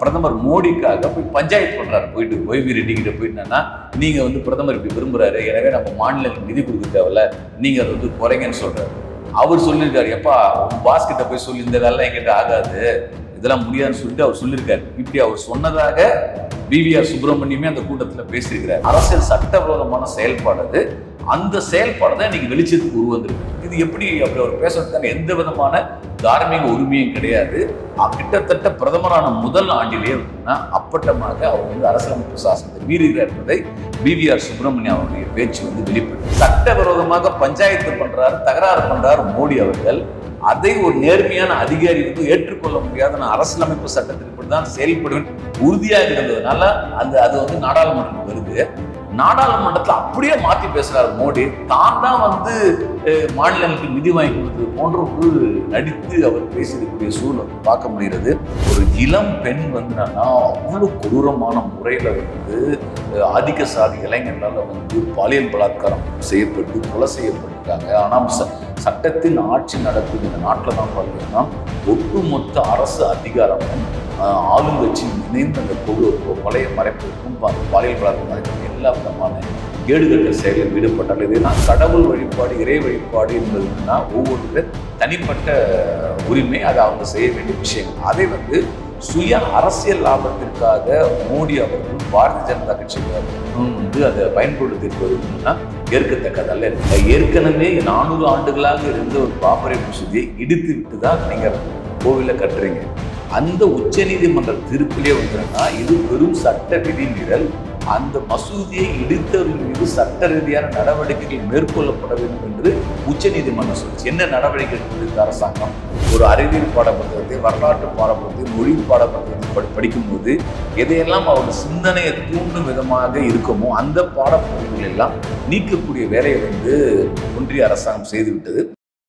பிரதமர் மோடிக்காக போய் பஞ்சாயத்து பண்றாரு போயிட்டு ஓய்வு ரெட்டி கிட்ட போயிட்டுனா நீங்க வந்து பிரதமர் இப்படி விரும்புறாரு எனவே நம்ம மாநிலங்களுக்கு நிதி கொடுக்க தேவையில்ல நீங்க அதை வந்து குறைங்கன்னு சொல்றாரு அவர் சொல்லியிருக்காரு எப்பா உன் பாஸ் கிட்ட போய் சொல்லி இந்த வேலை என்கிட்ட ஆகாது இதெல்லாம் முடியாதுன்னு சொல்லிட்டு அவர் சொல்லியிருக்காரு இப்படி அவர் சொன்னதாக பிவிஆர் சுப்பிரமணியமே அந்த கூட்டத்தில் பேசியிருக்கிறார் அரசியல் சட்டவிரோதமான செயல்பாடு அது அந்த செயல்பாடு தான் இன்னைக்கு வெளிச்சத்துக்கு உருவந்திருக்கு இது எப்படி அப்படி அவர் பேசுறதுக்கான எந்த விதமான தார்மீக உரிமையும் கிடையாது அ- கிட்டத்தட்ட பிரதமரான முதல் ஆண்டிலேயே வந்துன்னா அப்பட்டமாக அவர் வந்து அரசியலமைப்பு சாசனத்தை மீறுகிறார் என்பதை பிவிஆர் சுப்பிரமணியம் அவருடைய பேச்சு வந்து வெளிப்படும் சட்டவிரோதமாக பஞ்சாயத்து பண்றாரு தகராறு பண்றாரு மோடி அவர்கள் அதை ஒரு நேர்மையான அதிகாரி வந்து ஏற்றுக்கொள்ள முடியாத நான் அரசியலமைப்பு சட்டத்திற்கு தான் செயல்படுவேன் உறுதியாக இருந்ததுனால அந்த அது வந்து நாடாளுமன்றம் வருது நாடாளுமன்றத்தில் அப்படியே மாத்தி பேசுறாரு மோடி தான் தான் வந்து அஹ், மாநிலங்களுக்கு நிதி வாங்கி கொடுத்தது போன்ற ஒரு நடித்து அவர் பேசியிருக்கக்கூடிய சூழல் பார்க்க முடிகிறது ஒரு இளம் பெண் வந்து என்னன்னா அவ்வளவு கொடூரமான முறையில் வந்து அஹ், ஆதிக்க சாதி இளைஞர்களால் வந்து பாலியல் பலாத்காரம் செய்யப்பட்டு கொலை செய்யப்பட்டிருக்காங்க ஆனால் ச- சட்டத்தின் ஆட்சி நடக்கும் இந்த நாட்டில் தான் பார்த்தீங்கன்னா ஒட்டுமொத்த அரசு அதிகாரமும் ஆஹ், ஆளுங்கட்சி இணைந்து அந்த கொடு கொலையை மறைப்பதற்கும் பா- பாலியல் பலாத்காரம் மறைப்பதற்கும் எல்லா விதமான கேடுகட்ட செயலில் ஈடுபட்டால் இது நான் கடவுள் வழிபாடு இறை வழிபாடு என்பதுன்னா ஒவ்வொருத்தர் தனிப்பட்ட உரிமை அதை அவங்க செய்ய வேண்டிய விஷயங்கள் அதை வந்து சுய அரசியல் லாபத்திற்காக மோடி அவர்கள் பாரதிய ஜனதா கட்சியினர் வந்து அதை பயன்படுத்தியிருப்பதுன்னா ஏற்கத்தக்கதல்ல ஏற்கனவே நானூறு ஆண்டுகளாக இருந்த ஒரு பாப்பரை மசூதியை இடித்து விட்டு தான் நீங்கள் கோவிலை கட்டுறீங்க அந்த உச்சநீதிமன்ற தீர்ப்பிலே வந்துருன்னா இது வெறும் சட்ட விதிமீறல் அந்த மசூதியை இடித்தவர்கள் மீது சட்ட ரீதியான நடவடிக்கைகள் மேற்கொள்ளப்பட வேண்டும் என்று உச்சநீதிமன்றம் சொல்லுச்சு என்ன நடவடிக்கை எடுத்தது அரசாங்கம் ஒரு அறிவியல் பாடப்புத்தகத்தை வரலாற்று பாடப்புத்தகத்தை மொழி பாடப்புத்தகத்தை படி படிக்கும்போது எதையெல்லாம் அவருடைய சிந்தனையை தூண்டும் விதமாக இருக்குமோ அந்த பாடப்புத்தகங்கள் எல்லாம் நீக்கக்கூடிய வேலையை வந்து ஒன்றிய அரசாங்கம் செய்துவிட்டது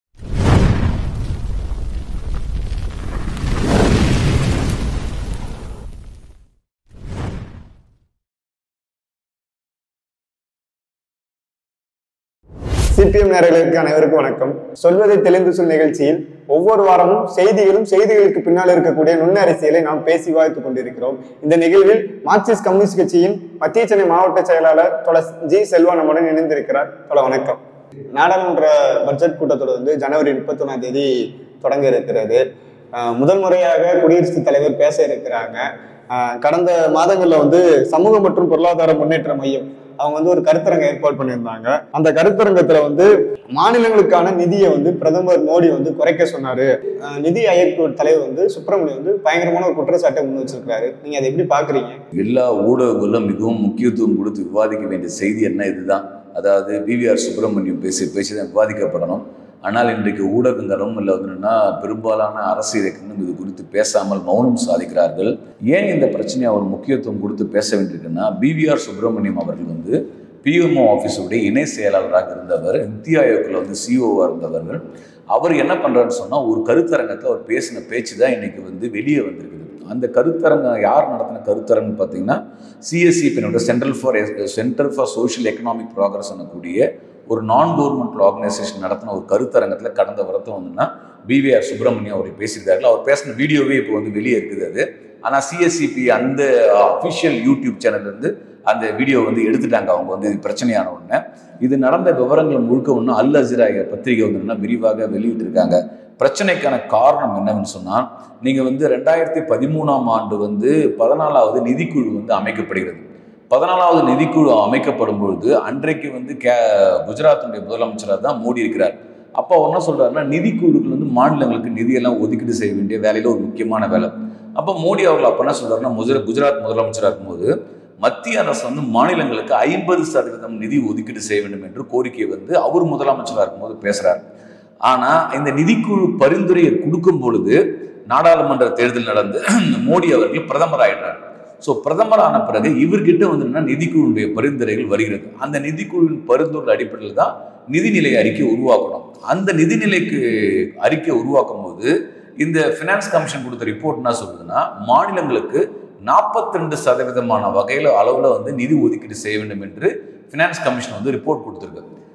சிபிஎம் நேரர்களுக்கு அனைவருக்கும் வணக்கம் சொல்வதை தெளிந்து சொல் நிகழ்ச்சியில் ஒவ்வொரு வாரமும் செய்திகளும் செய்திகளுக்கு பின்னால் இருக்கக்கூடிய நுண்ண அரசியலை நாம் பேசி வாய்த்துக் கொண்டிருக்கிறோம் இந்த நிகழ்வில் மார்க்சிஸ்ட் கம்யூனிஸ்ட் கட்சியின் மத்திய சென்னை மாவட்ட செயலாளர் தொல ஜி செல்வா நம்முடன் இணைந்திருக்கிறார் தொல வணக்கம் நாடாளுமன்ற பட்ஜெட் கூட்டத்தொடர் வந்து ஜனவரி முப்பத்தொன்னாம் தேதி தொடங்க இருக்கிறது அஹ் முதல் முறையாக குடியரசுத் தலைவர் பேச இருக்கிறாங்க அஹ் கடந்த மாதங்கள்ல வந்து சமூக மற்றும் பொருளாதார முன்னேற்ற மையம் அவங்க வந்து ஒரு கருத்தரங்க ஏற்பாடு பண்ணியிருந்தாங்க அந்த கருத்தரங்கத்துல வந்து மாநிலங்களுக்கான நிதியை வந்து பிரதமர் மோடி வந்து குறைக்க சொன்னாரு அஹ் நிதி ஆயோக் தலைவர் வந்து சுப்பிரமணியம் வந்து பயங்கரமான ஒரு குற்றச்சாட்டை முன் வச்சிருக்காரு நீங்க அதை எப்படி பாக்குறீங்க எல்லா ஊடகங்களும் மிகவும் முக்கியத்துவம் கொடுத்து விவாதிக்க வேண்டிய செய்தி என்ன இதுதான் அதாவது பிவிஆர் சுப்பிரமணியம் பேசி பேசி தான் விவாதிக்கப்படணும் ஆனால் இன்றைக்கு ஊடகங்களும் இல்லை வந்துன்னா பெரும்பாலான அரசியல் இயக்கங்களும் இது குறித்து பேசாமல் மௌனம் சாதிக்கிறார்கள் ஏன் இந்த பிரச்சனையை அவர் முக்கியத்துவம் கொடுத்து பேச வேண்டியிருக்குன்னா பிவிஆர் சுப்பிரமணியம் அவர்கள் வந்து பிஎம்ஓ ஆஃபீஸுடைய இணை செயலாளராக இருந்தவர் நித்தி ஆயோக்கில் வந்து சிஓவாக இருந்தவர்கள் அவர் என்ன பண்ணுறாருன்னு சொன்னால் ஒரு கருத்தரங்கத்தில் அவர் பேசின பேச்சு தான் இன்னைக்கு வந்து வெளியே வந்திருக்குது அந்த கருத்தரங்கம் யார் நடத்தின கருத்தரங்கம் பார்த்தீங்கன்னா சிஎஸ்சிபினோட central for centre for social economic progress கூடிய ஒரு நான் கவர்மெண்டல் ஆர்கனைசேஷன் நடத்தின ஒரு கருத்தரங்கத்தில் கடந்த வருத்தம் வந்துன்னா பிவிஆர் சுப்பிரமணியம் அவர் பேசியிருக்கார்கள் அவர் பேசின வீடியோவே இப்போ வந்து வெளியே இருக்குது அது ஆனால் சிஎஸ்சிபி அந்த அஃபிஷியல் யூடியூப் சேனல்ல இருந்து அந்த வீடியோ வந்து எடுத்துட்டாங்க அவங்க வந்து இது பிரச்சனையான உடனே இது நடந்த விவரங்கள் முழுக்க ஒன்று அல் அசிரா பத்திரிகை வந்து விரிவாக வெளியிட்டிருக்காங்க பிரச்சனைக்கான காரணம் என்னன்னு சொன்னால் நீங்கள் வந்து ரெண்டாயிரத்தி பதிமூணாம் ஆண்டு வந்து பதினாலாவது நிதிக்குழு வந்து அமைக்கப்படுகிறது பதினாலாவது நிதிக்குழு அமைக்கப்படும் பொழுது அன்றைக்கு வந்து கே குஜராத்தினுடைய முதலமைச்சராக தான் மோடி இருக்கிறார் அப்போ அவர் என்ன சொல்றாருன்னா நிதிக்குழுக்கள் வந்து மாநிலங்களுக்கு நிதியெல்லாம் ஒதுக்கீடு செய்ய வேண்டிய வேலையில் ஒரு முக்கியமான வேலை அப்போ மோடி அவர்கள் அப்போ என்ன சொல்றாருன்னா முஜர குஜராத் முதலமைச்சராக இருக்கும்போது மத்திய அரசு வந்து மாநிலங்களுக்கு ஐம்பது சதவீதம் நிதி ஒதுக்கீடு செய்ய வேண்டும் என்று கோரிக்கை வந்து அவர் முதலமைச்சராக இருக்கும்போது பேசுறார் ஆனா இந்த நிதிக்குழு பரிந்துரையை கொடுக்கும் பொழுது நாடாளுமன்ற தேர்தல் நடந்து மோடி அவர்கள் பிரதமர் ஆயிடுறார் ஸோ பிரதமர் ஆன பிறகு இவர்கிட்ட வந்து என்னன்னா நிதிக்குழுடைய பரிந்துரைகள் வருகிறது அந்த நிதிக்குழுவின் பரிந்துரை அடிப்படையில் தான் நிதிநிலை அறிக்கை உருவாக்கணும் அந்த நிதிநிலைக்கு அறிக்கை உருவாக்கும் போது இந்த ஃபினான்ஸ் கமிஷன் கொடுத்த ரிப்போர்ட் என்ன சொல்லுதுன்னா மாநிலங்களுக்கு நாற்பத்தி ரெண்டு சதவீதமான வகையில் அளவில் வந்து நிதி ஒதுக்கீடு செய்ய வேண்டும் என்று ஃபினான்ஸ் கமிஷன் வந்து ரிப்போர்ட் கொடுத்துருக்கு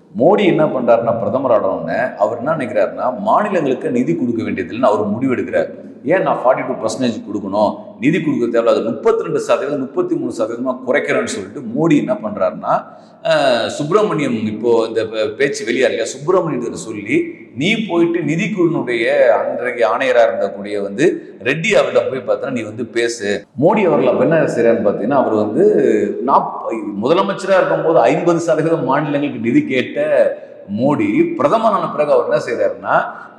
மோடி என்ன பண்றாருன்னா பிரதமர் ஆடணும்னு அவர் என்ன நினைக்கிறாருன்னா மாநிலங்களுக்கு நிதி கொடுக்க வேண்டியதில்லைன்னு அவர் முடிவெடுக்கிறார் ஏன் நான் ஃபார்ட்டி டூ பர்சன்டேஜ் கொடுக்கணும் நிதி கொடுக்க தேவையில்ல அது முப்பத்தி ரெண்டு சதவீதம் முப்பத்தி மூணு சதவீதமாக குறைக்கிறேன்னு சொல்லிட்டு மோடி என்ன பண்ணுறாருன்னா சுப்பிரமணியம் இப்போ இந்த பே- பேச்சு வெளியா இல்லையா சுப்பிரமணியத்தை சொல்லி நீ போயிட்டு நிதிக்குழுனுடைய அன்றைக்கு ஆணையராக இருந்தக்கூடிய வந்து ரெட்டி அவரிடம் போய் பார்த்தா நீ வந்து பேசு மோடி அவர்கள் அப்போ என்ன செய்யறாருன்னு பார்த்தீங்கன்னா அவர் வந்து நாப் முதலமைச்சராக இருக்கும்போது ஐம்பது சதவீதம் மாநிலங்களுக்கு நிதி கேட்ட மோடி பிரதமரான பிறகு அவர் என்ன செய்யறாருன்னா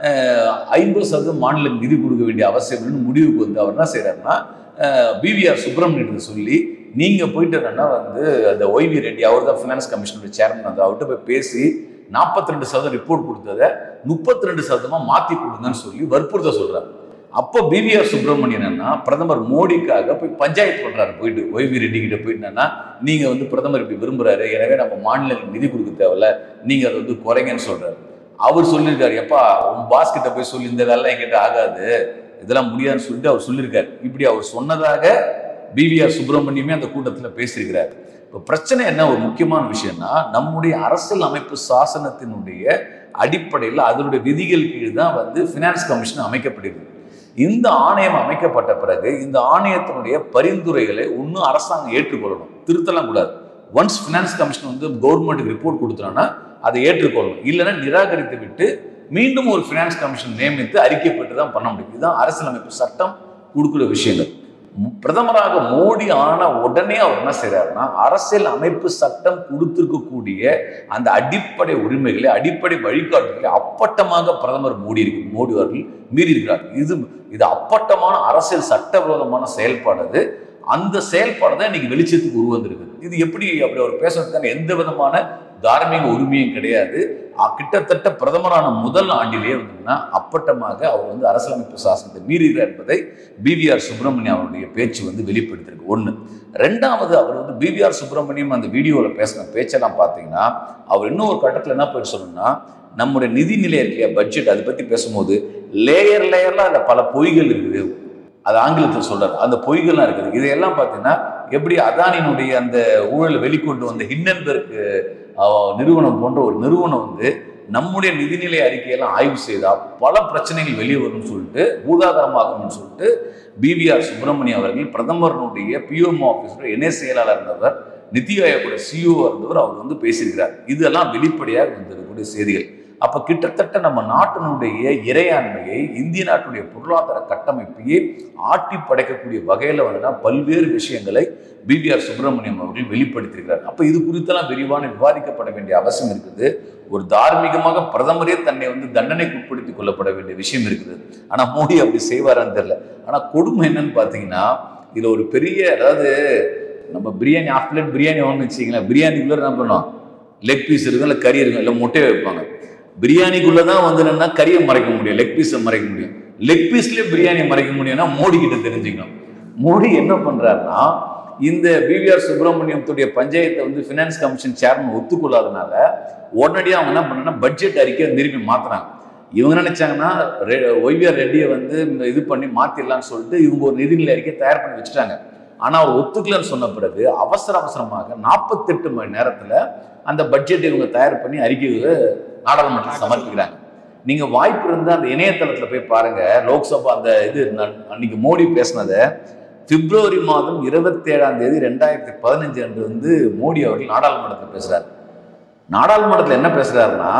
ஐம்பது சதவீதம் மாநிலம் நிதி கொடுக்க வேண்டிய அவசியம் இல்லைன்னு முடிவுக்கு வந்து அவர் என்ன செய்யறாருன்னா பிவிஆர் சுப்பிரமணியத்தை சொல்லி நீங்க போயிட்டு என்னன்னா வந்து அந்த ஒய்வி ரெட்டி அவர் தான் ஃபினான்ஸ் கமிஷனோட சேர்மன் வந்து அவர்கிட்ட போய் பேசி நாற்பத்தி ரெண்டு சதவீதம் ரிப்போர்ட் கொடுத்ததை முப்பத்தி ரெண்டு சதவீதமா மாத்தி கொடுங்கன்னு சொல்லி வற்புறுத்த சொல்றாரு அப்போ பிவிஆர் சுப்பிரமணியன் என்னன்னா பிரதமர் மோடிக்காக போய் பஞ்சாயத்து பண்றாரு போயிட்டு ஒய்வி ரெட்டி கிட்ட போயிட்டு என்னன்னா நீங்க வந்து பிரதமர் இப்படி விரும்புறாரு எனவே நம்ம மாநிலங்களுக்கு நிதி கொடுக்க தேவையில்ல நீங்க அதை வந்து குறைங்கன்னு சொல்றாரு அவர் சொல்லியிருக்காரு எப்பா உன் பாஸ் கிட்ட போய் சொல்லி இந்த வேலை என்கிட்ட ஆகாது இதெல்லாம் முடியாதுன்னு சொல்லிட்டு அவர் சொல்லியிருக்காரு இப்படி அவர் சொன்னதாக பிவிஆர் சுப்பிரமணியமே அந்த கூட்டத்தில் பேசியிருக்கிறார் இப்போ பிரச்சனை என்ன ஒரு முக்கியமான விஷயம்னா நம்முடைய அரசியல் அமைப்பு சாசனத்தினுடைய அடிப்படையில் அதனுடைய விதிகள் கீழ் தான் வந்து ஃபினான்ஸ் கமிஷன் அமைக்கப்படுகிறது இந்த ஆணையம் அமைக்கப்பட்ட பிறகு இந்த ஆணையத்தினுடைய பரிந்துரைகளை இன்னும் அரசாங்கம் ஏற்றுக்கொள்ளணும் திருத்தலாம் கூடாது ஒன்ஸ் ஃபினான்ஸ் கமிஷன் வந்து கவர்மெண்ட்டுக்கு ரிப்போர்ட் கொடுத்துட்டோன்னா அதை ஏற்றுக்கொள்ளணும் இல்லைன்னா நிராகரித்து விட்டு மீண்டும் ஒரு ஃபினான்ஸ் கமிஷன் நியமித்து அறிக்கை பெற்று தான் பண்ண முடியும் இதுதான் அரசியலமைப்பு சட்டம் கொடுக்குற விஷயங்கள் மு- பிரதமராக மோடி ஆன உடனே அவர் என்ன செய்றாருன்னா அரசியல் அமைப்பு சட்டம் கொடுத்திருக்கக்கூடிய அந்த அடிப்படை உரிமைகளை அடிப்படை வழிகாட்டுகளை அப்பட்டமாக பிரதமர் மோடி இருக்கு மோடி அவர்கள் மீறி இருக்கிறார் இது இது அப்பட்டமான அரசியல் சட்டவிரோதமான செயல்பாடு அது அந்த செயல்பாடு தான் இன்னைக்கு வெளிச்சத்துக்கு உருவந்திருக்கு இது எப்படி அப்படி அவர் பேசுறதுக்கான எந்த விதமான தார்மீக உரிமையும் கிடையாது அ- கிட்டத்தட்ட பிரதமரான முதல் ஆண்டிலேயே வந்தீங்கன்னா அப்பட்டமாக அவர் வந்து அரசியலமைப்பு சாசனத்தை மீறுகிறார் என்பதை பிவிஆர் சுப்பிரமணியம் அவருடைய பேச்சு வந்து வெளிப்படுத்திருக்கு ஒன்று ரெண்டாவது அவர் வந்து பிவிஆர் சுப்பிரமணியம் அந்த வீடியோவில் பேசின பேச்செல்லாம் பார்த்தீங்கன்னா அவர் இன்னும் ஒரு கட்டத்தில் என்ன போய் சொல்லணும்னா நம்முடைய நிதிநிலை இருக்கையா பட்ஜெட் அதை பற்றி பேசும்போது லேயர் லேயர்லாம் அதில் பல பொய்கள் இருக்குது அது ஆங்கிலத்தில் சொல்றாரு அந்த பொய்கள்லாம் இருக்குது இதையெல்லாம் பார்த்தீங்கன்னா எப்படி அதானியினுடைய அந்த ஊழலை வெளிக்கொண்டு வந்த ஹிண்டன்பெர்க் அஹ், நிறுவனம் போன்ற ஒரு நிறுவனம் வந்து நம்முடைய நிதிநிலை அறிக்கையெல்லாம் ஆய்வு செய்தா பல பிரச்சனைகள் வெளியே வரும்னு சொல்லிட்டு பூதாகரமாகும்னு சொல்லிட்டு பிவிஆர் சுப்பிரமணியம் அவர்கள் பிரதமருடைய பிஓஎம் ஆஃபீஸர் இணை செயலாளர் இருந்தவர் நிதி ஆயோகோட சிஇஓ இருந்தவர் அவர் வந்து பேசியிருக்கிறார் இதெல்லாம் வெளிப்படையாக வந்திருக்கக்கூடிய செய்திகள் அப்ப கிட்டத்தட்ட நம்ம நாட்டினுடைய இறையாண்மையை இந்திய நாட்டுடைய பொருளாதார கட்டமைப்பையே ஆட்டி படைக்கக்கூடிய வகையில வந்துன்னா பல்வேறு விஷயங்களை பிவிஆர் சுப்பிரமணியம் அவர்கள் வெளிப்படுத்தியிருக்கிறார் அப்ப இது குறித்தெல்லாம் விரிவான விவாதிக்கப்பட வேண்டிய அவசியம் இருக்குது ஒரு தார்மீகமாக பிரதமரே தன்னை வந்து தண்டனைக்கு உட்படுத்திக் கொள்ளப்பட வேண்டிய விஷயம் இருக்குது ஆனா மோடி அப்படி செய்வாரான்னு தெரியல ஆனா கொடுமை என்னன்னு பாத்தீங்கன்னா இதுல ஒரு பெரிய அதாவது நம்ம பிரியாணி ஆஃப் பிளேட் பிரியாணி வாங்கணும்னு வச்சுங்களேன் பிரியாணிக்குள்ள என்ன பண்ணுவோம் லெக் பீஸ் இருக்கும் இல்லை கறி இருக்கும் இல்லை முட்டையை வைப்பாங்க பிரியாணிக்குள்ள தான் வந்து என்னன்னா கறியை மறைக்க முடியும் லெக் பீஸை மறைக்க முடியும் லெக் பீஸ்லயே பிரியாணி மறைக்க முடியும்னா மோடி கிட்ட தெரிஞ்சுக்கணும் மோடி என்ன பண்றாருன்னா இந்த பிவிஆர் சுப்பிரமணியத்துடைய பஞ்சாயத்தை வந்து ஃபினான்ஸ் கமிஷன் சேர்மன் ஒத்துக்கொள்ளாதனால உடனடியாக அவங்க என்ன பண்ணா பட்ஜெட் அறிக்கையை திருப்பி மாத்துறாங்க இவங்க நினைச்சாங்கன்னா ரெ- ஒய்விஆர் ரெட்டியை வந்து இந்த இது பண்ணி மாத்திடலாம்னு சொல்லிட்டு இவங்க ஒரு நிதிநிலை அறிக்கை தயார் பண்ணி வச்சுட்டாங்க ஆனா அவர் ஒத்துக்கலன்னு சொன்ன பிறகு அவசர அவசரமாக நாற்பத்தெட்டு மணி நேரத்துல அந்த பட்ஜெட் இவங்க தயார் பண்ணி அறிக்கைகளை நாடாளுமன்றத்தில் சமர்ப்பிக்கிறாங்க நீங்க வாய்ப்பு இருந்தா அந்த இணையதளத்துல போய் பாருங்க லோக்சபா அந்த இது ந- அன்னைக்கு மோடி பேசினதை பிப்ரவரி மாதம் இருபத்தி ஏழாம் தேதி ரெண்டாயிரத்தி பதினஞ்சு அன்று வந்து மோடி அவர்கள் நாடாளுமன்றத்தில் பேசுறாரு நாடாளுமன்றத்தில் என்ன பேசுறாருன்னா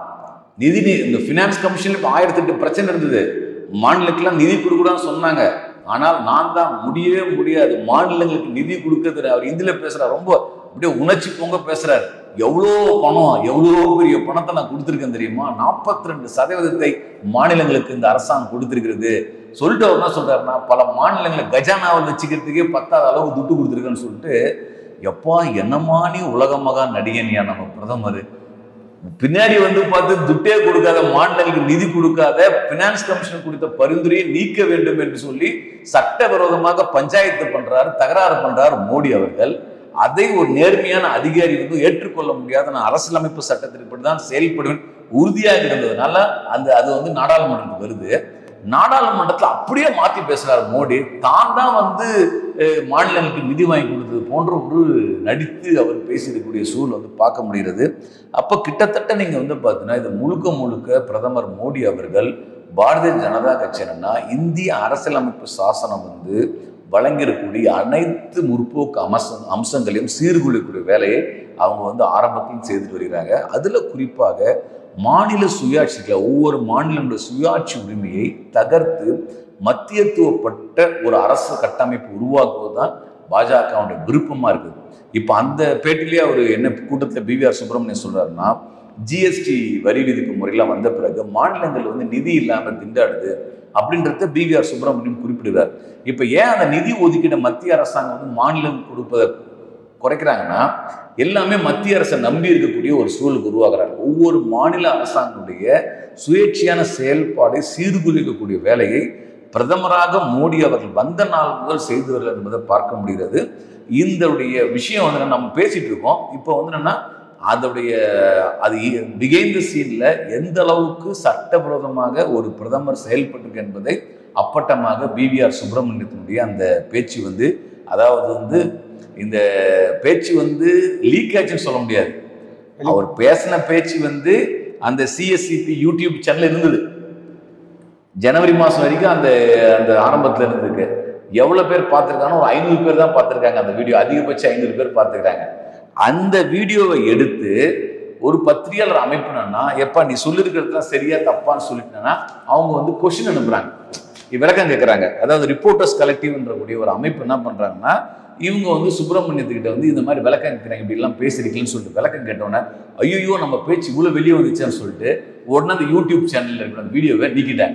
நிதி நி- இந்த ஃபினான்ஸ் கமிஷன்ல இப்போ ஆயிரத்தி எட்டு பிரச்சனை இருந்தது மாநிலத்துக்கெல்லாம் நிதி கொடுக்கூடாதுன்னு சொன்னாங்க ஆனால் நான் தான் முடியவே முடியாது மாநிலங்களுக்கு நிதி கொடுக்கறது அவர் இந்தியில பேசுறாரு ரொம்ப அப்படியே உணர்ச்சி பொங்க பேசுறாரு எவ்வளோ பணம் எவ்வளோ பெரிய பணத்தை நான் கொடுத்துருக்கேன் தெரியுமா நாற்பத்தி ரெண்டு சதவீதத்தை மாநிலங்களுக்கு இந்த அரசாங்கம் கொடுத்துருக்கிறது சொல்லிட்டு அவர் என்ன சொல்றாருன்னா பல மாநிலங்களை கஜானாவில் வச்சுக்கிறதுக்கே பத்தாத அளவு துட்டு கொடுத்துருக்கேன்னு சொல்லிட்டு எப்பா என்னமா நீ உலக மகா நடிகனியா நம்ம பிரதமர் பின்னாடி வந்து பார்த்து துட்டே கொடுக்காத மாநிலங்களுக்கு நிதி கொடுக்காத பினான்ஸ் கமிஷன் கொடுத்த பரிந்துரையை நீக்க வேண்டும் என்று சொல்லி சட்டவிரோதமாக பஞ்சாயத்து பண்றாரு தகராறு பண்றாரு மோடி அவர்கள் அதை ஒரு நேர்மையான அதிகாரி வந்து ஏற்றுக்கொள்ள முடியாத நான் அரசியலமைப்பு சட்டத்திற்கு தான் செயல்படுவேன் உறுதியாக இருந்ததுனால அந்த அது வந்து நாடாளுமன்றத்துக்கு வருது நாடாளுமன்றத்தில் அப்படியே மாத்தி பேசுறாரு மோடி தான் தான் வந்து அஹ், மாநிலங்களுக்கு நிதி வாங்கி கொடுத்தது போன்ற ஒரு நடித்து அவர் பேசியிருக்கக்கூடிய சூழல் வந்து பார்க்க முடிகிறது அப்போ கிட்டத்தட்ட நீங்க வந்து பார்த்தீங்கன்னா இது முழுக்க முழுக்க பிரதமர் மோடி அவர்கள் பாரதிய ஜனதா கட்சி என்னன்னா இந்திய அரசியலமைப்பு சாசனம் வந்து வழங்கியிருக்கக்கூடிய அனைத்து முற்போக்கு அம்ச அம்சங்களையும் சீர்குலைக்கூடிய வேலையை அவங்க வந்து ஆரம்பத்தில் செய்துட்டு வருகிறாங்க அதுல குறிப்பாக மாநில சுயாட்சிகளை ஒவ்வொரு மாநிலங்களுடைய சுயாட்சி உரிமையை தகர்த்து மத்தியத்துவப்பட்ட ஒரு அரசு கட்டமைப்பு உருவாக்குவது தான் பாஜகவுடைய விருப்பமா இருக்குது இப்போ அந்த பேட்டிலேயே அவர் என்ன கூட்டத்தில் பிவிஆர் சுப்பிரமணியன் சொல்றாருன்னா ஜிஎஸ்டி வரி விதிப்பு முறையெல்லாம் வந்த பிறகு மாநிலங்கள் வந்து நிதி இல்லாமல் திண்டாடுது அப்படின்றத பிவிஆர் சுப்பிரமணியம் குறிப்பிடுறார் இப்போ ஏன் அந்த நிதி ஒதுக்கீடை மத்திய அரசாங்கம் வந்து மாநிலம் கொடுப்பதை குறைக்கிறாங்கன்னா எல்லாமே மத்திய அரசை நம்பி இருக்கக்கூடிய ஒரு சூழலுக்கு உருவாக்குறாங்க ஒவ்வொரு மாநில அரசாங்கத்துடைய சுயேட்சையான செயல்பாடை சீர்குலைக்கக்கூடிய வேலையை பிரதமராக மோடி அவர்கள் வந்த நாள் முதல் செய்து வருகிறார் என்பதை பார்க்க முடிகிறது இந்த விஷயம் வந்து நம்ம பேசிட்டு இருக்கோம் இப்போ வந்து என்னன்னா அதோடைய அது பிகைந்த சீன்ல எந்த அளவுக்கு சட்டவிரோதமாக ஒரு பிரதமர் செயல்பட்டிருக்கு என்பதை அப்பட்டமாக பிவிஆர் சுப்பிரமணியத்தினுடைய அந்த பேச்சு வந்து அதாவது வந்து இந்த பேச்சு வந்து லீக் ஆச்சுன்னு சொல்ல முடியாது அவர் பேசின பேச்சு வந்து அந்த சிஎஸ்சிபி யூடியூப் சேனல் இருந்தது ஜனவரி மாதம் வரைக்கும் அந்த அந்த ஆரம்பத்தில் இருந்திருக்கு எவ்வளோ பேர் பார்த்துருக்காங்க ஒரு ஐநூறு பேர் தான் பார்த்துருக்காங்க அந்த வீடியோ அதிகபட்சம் ஐநூறு பேர் பார்த்துருக்காங்க அந்த வீடியோவை எடுத்து ஒரு பத்திரிகையாளர் அமைப்புனா எப்பா நீ சொல்லியிருக்கிறதுலாம் சரியா தப்பான்னு சொல்லிட்டேன்னா அவங்க வந்து கொஷின் அனுப்புறாங்க விளக்கம் கேட்குறாங்க அதாவது ரிப்போர்ட்டர்ஸ் கலெக்டிவ்ன்ற கூடிய ஒரு அமைப்பு என்ன பண்ணுறாங்கன்னா இவங்க வந்து சுப்பிரமணியத்துக்கிட்ட வந்து இந்த மாதிரி விளக்கம் கேட்குறாங்க இப்படிலாம் பேசிருக்கீங்கன்னு சொல்லிட்டு விளக்கம் கேட்டோன்னே ஐயோ நம்ம பேச்சு இவ்வளோ வெளியே வந்துச்சுன்னு சொல்லிட்டு உடனே அந்த யூடியூப் சேனலில் இருக்கிற அந்த வீடியோவை நீக்கிட்டாங்க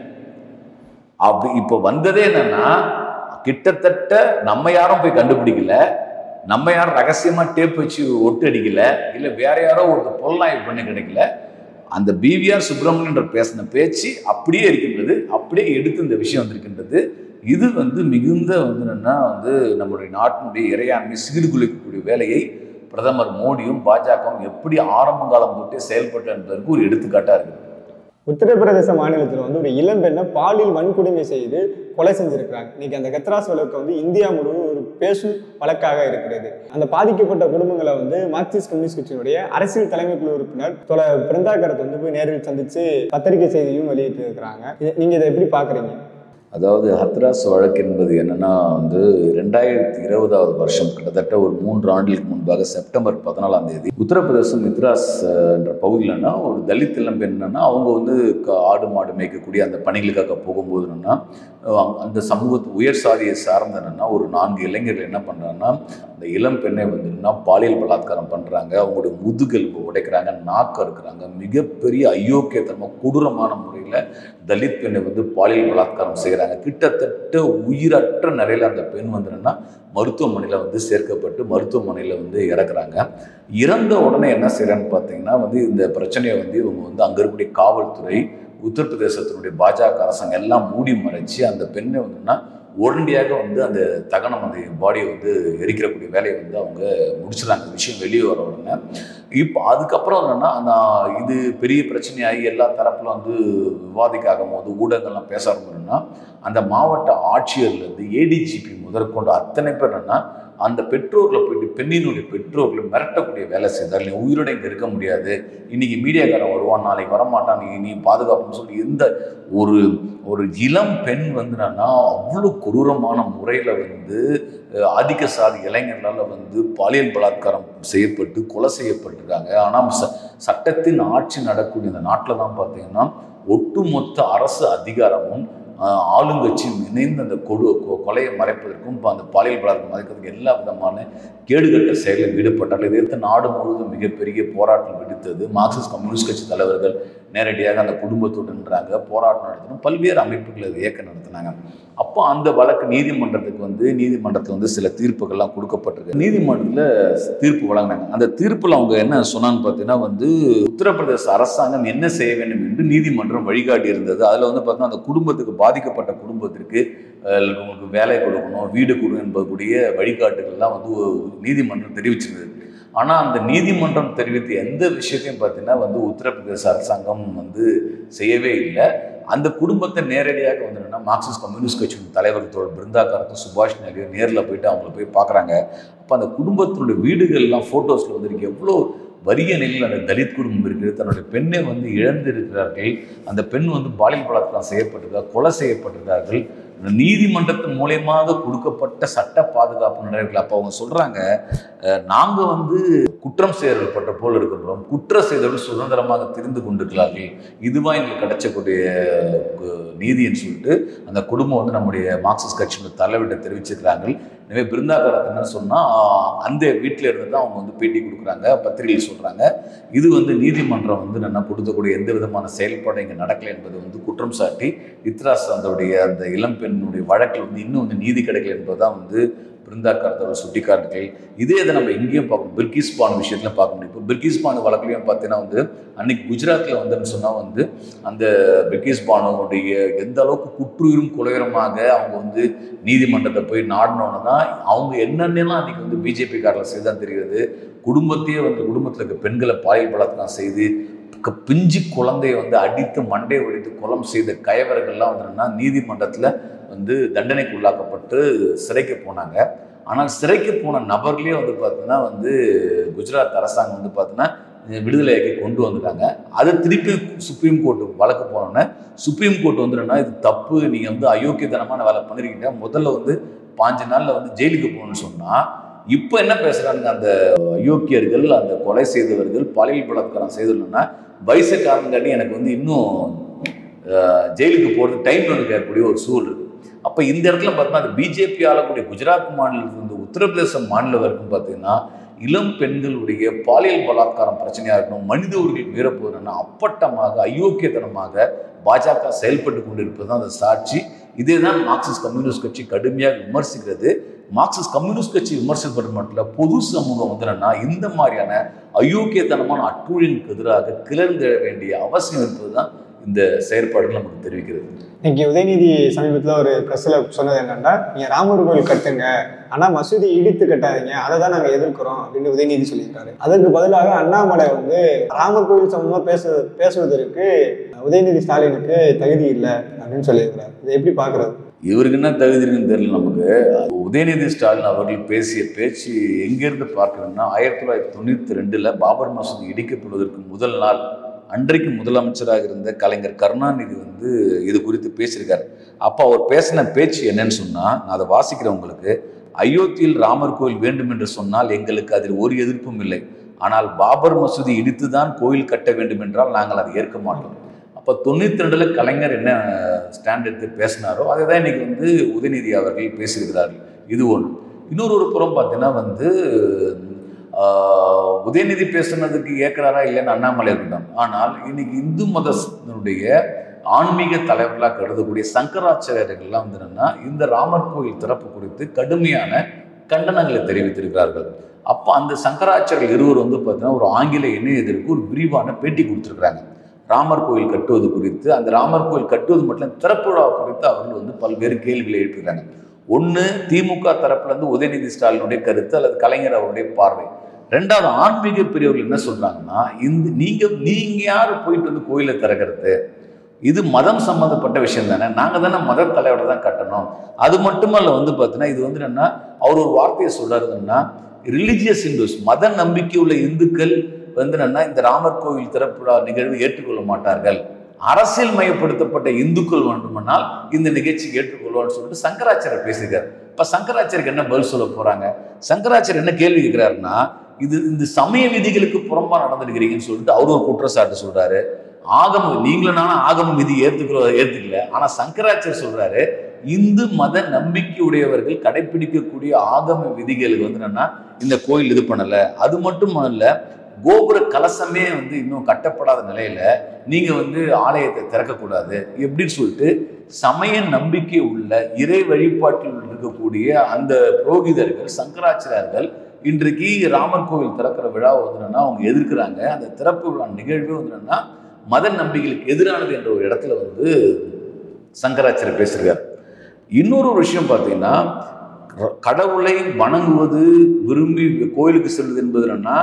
அப்படி இப்போ வந்ததே என்னன்னா கிட்டத்தட்ட நம்ம யாரும் போய் கண்டுபிடிக்கல நம்ம யாரும் ரகசியமா டேப் வச்சு ஒட்டு அடிக்கல இல்ல வேற யாரோ ஒரு பொல்லாய்வு பண்ணி கிடைக்கல அந்த பிவிஆர் சுப்பிரமணியன் பேசின பேச்சு அப்படியே இருக்கின்றது அப்படியே எடுத்து இந்த விஷயம் வந்திருக்கின்றது இது வந்து மிகுந்த வந்து என்னன்னா வந்து நம்முடைய நாட்டினுடைய இறையாண்மை சீர்குலைக்கக்கூடிய வேலையை பிரதமர் மோடியும் பாஜகவும் எப்படி ஆரம்ப காலம் தொட்டே செயல்பட்டு என்பதற்கு ஒரு எடுத்துக்காட்டா இருக்குது உத்தரப்பிரதேச மாநிலத்தில் வந்து ஒரு இளம்பெண்ணை பாலியல் வன்கொடுமை செய்து கொலை செஞ்சிருக்கிறாங்க இன்னைக்கு அந்த கத்ராஸ் வழக்கு வந்து இந்தியா முழுவதும் ஒரு பேசும் வழக்காக இருக்கிறது அந்த பாதிக்கப்பட்ட குடும்பங்களை வந்து மார்க்சிஸ்ட் கம்யூனிஸ்ட் கட்சியினுடைய அரசியல் தலைமை குழு உறுப்பினர் தொல பிருந்தாகரத்தை வந்து போய் நேரில் சந்திச்சு பத்திரிகை செய்தியும் வெளியிட்டு இருக்கிறாங்க இதை- நீங்க இதை எப்படி பாக்குறீங்க அதாவது ஹத்ராஸ் வழக்கு என்பது என்னன்னா வந்து ரெண்டாயிரத்தி இருபதாவது வருஷம் கிட்டத்தட்ட ஒரு மூன்று ஆண்டுகளுக்கு முன்பாக செப்டம்பர் பதினாலாம் தேதி உத்தரப்பிரதேசம் மித்ராஸ் அஹ், என்ற பகுதியிலன்னா ஒரு தலித் இளம்பெண் என்னன்னா அவங்க வந்து க- ஆடு மாடு மேய்க்கக்கூடிய அந்த பணிகளுக்காக போகும்போது என்னன்னா அஹ், அந்த சமூகத்து உயர் சாதியை சார்ந்த என்னன்னா ஒரு நான்கு இளைஞர்கள் என்ன பண்றாங்கன்னா அந்த இளம் பெண்ணை வந்து என்னன்னா பாலியல் பலாத்காரம் பண்றாங்க அவங்களுடைய முதுகெலும்பு உடைக்கிறாங்க நாக்கு அறுக்கிறாங்க மிகப்பெரிய அயோக்கியத்தனமா கொடூரமான முறையில் தலித் பெண்ணை வந்து பாலியல் பலாத்காரம் செய்கிறாங்க கிட்டத்தட்ட உயிரற்ற நிலையில் அந்த பெண் வந்து என்னன்னா மருத்துவமனையில் வந்து சேர்க்கப்பட்டு மருத்துவமனையில் வந்து இறக்குறாங்க இறந்த உடனே என்ன செய்கிறான்னு பார்த்தீங்கன்னா வந்து இந்த பிரச்சனையை வந்து இவங்க வந்து அங்கே இருக்கக்கூடிய காவல்துறை உத்தரப்பிரதேசத்தினுடைய பாஜக அரசாங்கம் எல்லாம் மூடி மறைச்சு அந்த பெண்ணை வந்துன்னா உடனடியாக வந்து அந்த தகனம் அந்த பாடியை வந்து எரிக்கிறக்கூடிய வேலையை வந்து அவங்க முடிச்சிடறாங்க இந்த விஷயம் வெளியே வர உடனே இப்போ அதுக்கப்புறம் என்னன்னா அந்த இது பெரிய பிரச்சனையாகி எல்லா தரப்புல வந்து விவாதிக்க ஆகும்போது ஊடகங்கள்லாம் பேச ஆரம்பிக்கணும்னா அந்த மாவட்ட ஆட்சியர்லேருந்து ஏடிஜிபி முதற்கொண்டு அத்தனை பேர் என்னன்னா அந்த பெற்றோர்களை போயிட்டு பெண்ணினுடைய பெற்றோர்களை மிரட்டக்கூடிய வேலை செய்தார் நீ உயிரோட இங்கே இருக்க முடியாது இன்னைக்கு மீடியாக்காரன் வருவான் நாளைக்கு வரமாட்டான் நீ நீ பாதுகாப்புன்னு சொல்லி எந்த ஒரு ஒரு இளம் பெண் வந்து என்னன்னா அவ்வளோ கொடூரமான முறையில் வந்து அஹ், ஆதிக்க சாதி இளைஞர்களால் வந்து பாலியல் பலாத்காரம் செய்யப்பட்டு கொலை செய்யப்பட்டிருக்காங்க ஆனால் ச சட்டத்தின் ஆட்சி நடக்கூடிய இந்த நாட்டில் தான் பார்த்தீங்கன்னா ஒட்டுமொத்த அரசு அதிகாரமும் ஆஹ், ஆளுங்கட்சியும் இணைந்து அந்த கொடு கொ- கொலையை மறைப்பதற்கும் இப்போ அந்த பாலியல் பலாத்காரம் மறைக்கிறதுக்கு எல்லா விதமான கேடுகட்ட செயலில் ஈடுபட்டார்கள் இதை எதிர்த்து நாடு முழுவதும் மிகப்பெரிய போராட்டம் வெடித்தது மார்க்சிஸ்ட் கம்யூனிஸ்ட் கட்சி தலைவர்கள் நேரடியாக அந்த குடும்பத்துடன்றாங்க போராட்டம் நடத்தணும் பல்வேறு அமைப்புகள் அதை இயக்க நடத்தினாங்க அப்போ அந்த வழக்கு நீதிமன்றத்துக்கு வந்து நீதிமன்றத்தில் வந்து சில தீர்ப்புகள்லாம் கொடுக்கப்பட்டிருக்கு நீதிமன்றத்தில் தீர்ப்பு வழங்கினாங்க அந்த தீர்ப்பில் அவங்க என்ன சொன்னான்னு பார்த்தீங்கன்னா வந்து உத்தரப்பிரதேச அரசாங்கம் என்ன செய்ய வேண்டும் என்று நீதிமன்றம் வழிகாட்டி இருந்தது அதில் வந்து பார்த்தீங்கன்னா அந்த குடும்பத்துக்கு பாதிக்கப்பட்ட குடும்பத்திற்கு அஹ், உங்களுக்கு வேலை கொடுக்கணும் வீடு கொடு என்பதுக்கூடிய வழிகாட்டுகள்லாம் வந்து நீதிமன்றம் தெரிவிச்சிருந்தது ஆனால் அந்த நீதிமன்றம் தெரிவித்த எந்த விஷயத்தையும் பார்த்தீங்கன்னா வந்து உத்தரப்பிரதேச அரசாங்கம் வந்து செய்யவே இல்லை அந்த குடும்பத்தை நேரடியாக வந்து என்னன்னா மார்க்சிஸ்ட் கம்யூனிஸ்ட் கட்சியின் தலைவர் தோழர் பிருந்தா காரத்தும் சுபாஷ் நேரு நேரில் போயிட்டு அவங்கள போய் பார்க்குறாங்க அப்போ அந்த குடும்பத்தினுடைய வீடுகள்லாம் ஃபோட்டோஸில் வந்து எவ்வளோ வறிய நிலையில் அந்த தலித் குடும்பம் இருக்குது தன்னுடைய பெண்ணை வந்து இழந்து இருக்கிறார்கள் அந்த பெண் வந்து பாலியல் பலாத்காரம் செய்யப்பட்டிருக்கார் கொலை செய்யப்பட்டிருக்கார்கள் இந்த நீதிமன்றத்தின் மூலியமாக கொடுக்கப்பட்ட சட்ட பாதுகாப்பு நடவடிக்கைகள் அப்போ அவங்க சொல்கிறாங்க நாங்கள் வந்து குற்றம் செய்யப்பட்ட போல் இருக்கின்றோம் குற்ற செய்தவர்கள் சுதந்திரமாக தெரிந்து கொண்டிருக்கிறார்கள் இதுவா எங்களுக்கு கிடைச்சக்கூடிய கு- நீதின்னு சொல்லிட்டு அந்த குடும்பம் வந்து நம்முடைய மார்க்சிஸ்ட் கட்சியோட தலைவர்கிட்ட தெரிவிச்சிருக்கிறாங்க எனவே பிருந்தா காரத் என்ன சொன்னால் அந்த வீட்டில் இருந்து தான் அவங்க வந்து பேட்டி கொடுக்குறாங்க பத்திரிகையில் சொல்கிறாங்க இது வந்து நீதிமன்றம் வந்து என்ன கொடுக்கக்கூடிய எந்த விதமான செயல்பாடு இங்கே நடக்கலை என்பது வந்து குற்றம் சாட்டி இத்ராஸ் அதோடைய அந்த இளம்பெண்ணுடைய வழக்கில் வந்து இன்னும் வந்து நீதி கிடைக்கல என்பதுதான் வந்து பிருந்தா கார்த்தோட சுட்டிக்காட்டுகள் இதே இதை நம்ம எங்கேயும் பார்க்கணும் பிர்கிஸ் பானு விஷயத்தில் பார்க்க முடியும் இப்போ பிர்கிஸ் பானு வழக்குலையும் பார்த்தீங்கன்னா வந்து அன்னைக்கு குஜராத்தில் வந்துன்னு சொன்னால் வந்து அந்த பிர்கிஸ் பானுவுடைய எந்த அளவுக்கு குற்றுயிரும் குலையுரமாக அவங்க வந்து நீதிமன்றத்தை போய் நாடினோன்னு தான் அவங்க என்னென்னலாம் அன்னைக்கு வந்து பிஜேபி காரில் செய்தான் தெரிகிறது குடும்பத்தையே வந்து குடும்பத்தில் இருக்க பெண்களை பாலியல் பலாத்காரம் செய்து க- பிஞ்சு குழந்தையை வந்து அடித்து மண்டையை ஒடித்து கொலம் செய்த கயவர்கள்லாம் வந்து என்னன்னா நீதிமன்றத்தில் வந்து தண்டனைக்கு உள்ளாக்கப்பட்டு சிறைக்கு போனாங்க ஆனால் சிறைக்கு போன நபர்களே வந்து பார்த்தீங்கன்னா வந்து குஜராத் அரசாங்கம் வந்து பார்த்தீங்கன்னா விடுதலையாக்கி கொண்டு வந்துட்டாங்க அதை திருப்பி சுப்ரீம் கோர்ட் வழக்கு போனோன்னே சுப்ரீம் கோர்ட் வந்து என்னன்னா இது தப்பு நீங்கள் வந்து அயோக்கியத்தனமான வேலை பண்ணிருக்கீங்க முதல்ல வந்து பாஞ்சு நாளில் வந்து ஜெயிலுக்கு போகணும்னு சொன்னால் இப்போ என்ன பேசுகிறாங்க அந்த அயோக்கியர்கள் அந்த கொலை செய்தவர்கள் பாலியல் பலாத்காரம் செய்தவர்கள்னா வயசு காரணங்காட்டி எனக்கு வந்து இன்னும் அஹ், ஜெயிலுக்கு போகிறது டைம் ஒன்று கேட்கக்கூடிய ஒரு சூழல் இருக்குது அப்போ இந்த இடத்துல பார்த்தீங்கன்னா அந்த பிஜேபி ஆளக்கூடிய குஜராத் மாநிலத்திலிருந்து உத்தரப்பிரதேச மாநிலம் வரைக்கும் பார்த்தீங்கன்னா இளம் பெண்களுடைய பாலியல் பலாத்காரம் பிரச்சனையாக இருக்கணும் மனித உரிமை மீறப்போதுன்னா அப்பட்டமாக அயோக்கியத்தனமாக பாஜக செயல்பட்டு கொண்டிருப்பது தான் அந்த சாட்சி இதே தான் மார்க்சிஸ்ட் கம்யூனிஸ்ட் கட்சி கடுமையாக விமர்சிக்கிறது மார்க்சிஸ்ட் கம்யூனிஸ்ட் கட்சி விமர்சிப்பது மட்டும் இல்லை பொது சமூகம் வந்து என்னன்னா இந்த மாதிரியான அயோக்கியத்தனமான அட்டூழியனுக்கு எதிராக கிளர்ந்தெழ வேண்டிய அவசியம் இருப்பது தான் இந்த செயற்பாடுகள் நமக்கு தெரிவிக்கிறது இன்னைக்கு உதயநிதி சமீபத்தில் ஒரு ப்ரெஸ்ஸில் சொன்னது என்னன்னா நீங்கள் ராமர் கோவில் கட்டுங்க ஆனால் மசூதி இடித்து கட்டாதீங்க அதை தான் நாங்கள் எதிர்க்கிறோம் அப்படின்னு உதயநிதி சொல்லியிருக்காரு அதற்கு பதிலாக அண்ணாமலை வந்து ராமர் கோவில் சம்பந்தமாக பேச பேசுவதற்கு உதயநிதி ஸ்டாலினுக்கு தகுதி இல்லை அப்படின்னு சொல்லியிருக்கிறார் இதை எப்படி பார்க்குறது இவருக்கு என்ன தகுதி இருக்குன்னு தெரியல நமக்கு உதயநிதி ஸ்டாலின் அவர்கள் பேசிய பேச்சு எங்கிருந்து பார்க்கணும்னா ஆயிரத்தி தொள்ளாயிரத்தி தொண்ணூற்றி ரெண்டில் பாபர் மசூதி இடிக்கப்படுவதற்கு முதல் நாள் அன்றைக்கு முதலமைச்சராக இருந்த கலைஞர் கருணாநிதி வந்து இது குறித்து பேசியிருக்காரு அப்போ அவர் பேசின பேச்சு என்னன்னு சொன்னால் நான் அதை வாசிக்கிறேன் உங்களுக்கு அயோத்தியில் ராமர் கோயில் வேண்டும் என்று சொன்னால் எங்களுக்கு அதில் ஒரு எதிர்ப்பும் இல்லை ஆனால் பாபர் மசூதி இடித்துதான் கோயில் கட்ட வேண்டும் என்றால் நாங்கள் அதை ஏற்க மாட்டோம் அப்போ தொண்ணூற்றி ரெண்டில் கலைஞர் என்ன ஸ்டாண்ட் எடுத்து பேசினாரோ அதை தான் இன்னைக்கு வந்து உதயநிதி அவர்கள் பேசியிருக்கிறார்கள் இது ஒன்று இன்னொரு ஒரு புறம் பார்த்தீங்கன்னா வந்து ஆஹ், உதயநிதி பேசுனதுக்கு ஏற்கிறாரா இல்லைன்னு அண்ணாமலை இருக்கட்டும் ஆனால் இன்னைக்கு இந்து மதத்தினுடைய ஆன்மீக தலைவர்களாக கருதக்கூடிய சங்கராச்சாரியர்கள்லாம் வந்து என்னன்னா இந்த ராமர் கோயில் திறப்பு குறித்து கடுமையான கண்டனங்களை தெரிவித்திருக்கிறார்கள் அப்போ அந்த சங்கராச்சாரியர்கள் இருவர் வந்து பார்த்தீங்கன்னா ஒரு ஆங்கில இணையதற்கு ஒரு விரிவான பேட்டி கொடுத்துருக்குறாங்க ராமர் கோயில் கட்டுவது குறித்து அந்த ராமர் கோயில் கட்டுவது மட்டும் இல்ல, திறப்பு விழா குறித்து அவர்கள் வந்து பல்வேறு கேள்விகளை எழுப்புகிறாங்க ஒன்று திமுக தரப்புல இருந்து உதயநிதி ஸ்டாலினுடைய கருத்து அல்லது கலைஞர் அவருடைய பார்வை ரெண்டாவது ஆன்மீக பெரியவர்கள் என்ன சொல்றாங்கன்னா இந்த நீங்க நீங்க யாரு போயிட்டு வந்து கோயிலை திறக்கிறது இது மதம் சம்பந்தப்பட்ட விஷயம் தானே நாங்கள் தானே மத தலைவரை தான் கட்டணும் அது மட்டுமல்ல வந்து பார்த்தீங்கன்னா இது வந்து என்னன்னா அவர் ஒரு வார்த்தையை சொல்றாருன்னா ரிலிஜியஸ் இந்துஸ் மத நம்பிக்கை உள்ள இந்துக்கள் வந்து என்னன்னா இந்த ராமர் கோவில் திறப்பு விழா நிகழ்வு ஏற்றுக்கொள்ள மாட்டார்கள் அரசியல் மயப்படுத்தப்பட்ட இந்துக்கள் வேண்டுமானால் இந்த நிகழ்ச்சிக்கு ஏற்றுக்கொள்வான்னு சொல்லிட்டு சங்கராச்சாரியர் பேசியிருக்காரு இப்ப சங்கராச்சாரியருக்கு என்ன பதில் சொல்ல போறாங்க சங்கராச்சாரியர் என்ன கேள்வி கேட்கிறாருன்னா இது இந்த சமய விதிகளுக்கு புறம்பா நடந்திருக்கிறீங்கன்னு சொல்லிட்டு அவர் ஒரு குற்றச்சாட்டு சொல்றாரு ஆகம நீங்களும் ஆகம விதி ஏத்துக்கிறோம் ஏத்துக்கல ஆனா சங்கராச்சாரியர் சொல்றாரு இந்து மத நம்பிக்கை உடையவர்கள் கடைபிடிக்கக்கூடிய ஆகம விதிகளுக்கு வந்து என்னன்னா இந்த கோயில் இது பண்ணல அது மட்டும் இல்ல கோபுர கலசமே வந்து இன்னும் கட்டப்படாத நிலையில நீங்க வந்து ஆலயத்தை திறக்கக்கூடாது எப்படின்னு சொல்லிட்டு சமய நம்பிக்கை உள்ள இறை வழிபாட்டில் இருக்கக்கூடிய அந்த புரோகிதர்கள் சங்கராச்சாரியர்கள் இன்றைக்கு ராமர் கோவில் திறக்கிற விழாவை வந்து என்னன்னா அவங்க எதிர்க்கிறாங்க அந்த திறப்பு விழா நிகழ்வே வந்து என்னன்னா மத நம்பிக்கைகளுக்கு எதிரானது என்ற ஒரு இடத்துல வந்து சங்கராச்சாரியர் பேசுகிறார் இன்னொரு ஒரு விஷயம் பார்த்தீங்கன்னா க- கடவுளை வணங்குவது விரும்பி கோயிலுக்கு செல்வது என்பது என்னன்னா